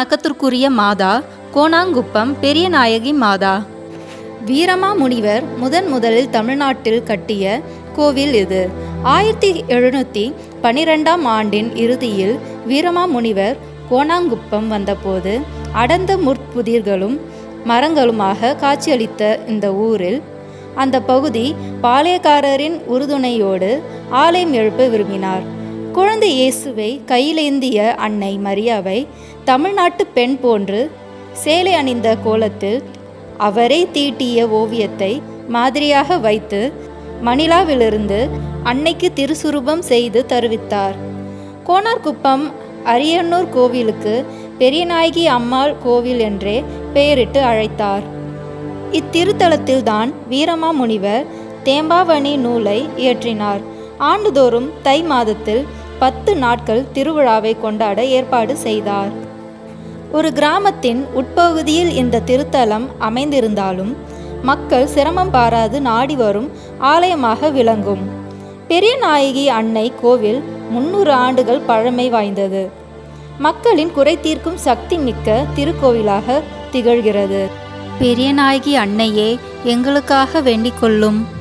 வணக்கத்திற்குரிய மாதா கோணாங்குப்பம் பெரியநாயகி மாதா வீரமா முனிவர் முதன் முதலில் தமிழ்நாட்டில் கட்டிய கோவில் இது ஆயிரத்தி எழுநூற்றி பனிரெண்டாம் ஆண்டின் இறுதியில் வீரமா முனிவர் கோணாங்குப்பம் வந்தபோது அடர்ந்த முற்புதிர்களும் மரங்களுமாக காட்சியளித்த இந்த ஊரில் அந்த பகுதி பாளையக்காரரின் உறுதுணையோடு ஆலயம் எழுப்ப விரும்பினார் குழந்தை இயேசுவை கையிலேந்திய அன்னை மரியாவை தமிழ்நாட்டு பெண் போன்று சேலை அணிந்த கோலத்தில் அவரே தீட்டிய ஓவியத்தை மாதிரியாக வைத்து மணிலாவிலிருந்து அன்னைக்கு திருசுரூபம் செய்து தருவித்தார் கோனார்குப்பம் அரியனூர் கோவிலுக்கு பெரியநாயகி அம்மாள் கோவில் என்றே பெயரிட்டு அழைத்தார் இத்திருத்தலத்தில்தான் வீரமா முனிவர் தேம்பாவணி நூலை இயற்றினார் ஆண்டுதோறும் தை மாதத்தில் பத்து நாட்கள் திருவிழாவை கொண்டாட ஏற்பாடு செய்தார் ஒரு கிராமத்தின் உட்பகுதியில் இந்த திருத்தலம் அமைந்திருந்தாலும் மக்கள் சிரமம் பாராது நாடி வரும் ஆலயமாக விளங்கும் பெரியநாயகி அன்னை கோவில் முன்னூறு ஆண்டுகள் பழமை வாய்ந்தது மக்களின் குறை தீர்க்கும் சக்தி மிக்க திருக்கோவிலாக திகழ்கிறது பெரியநாயகி அன்னையே எங்களுக்காக வேண்டிக் கொள்ளும்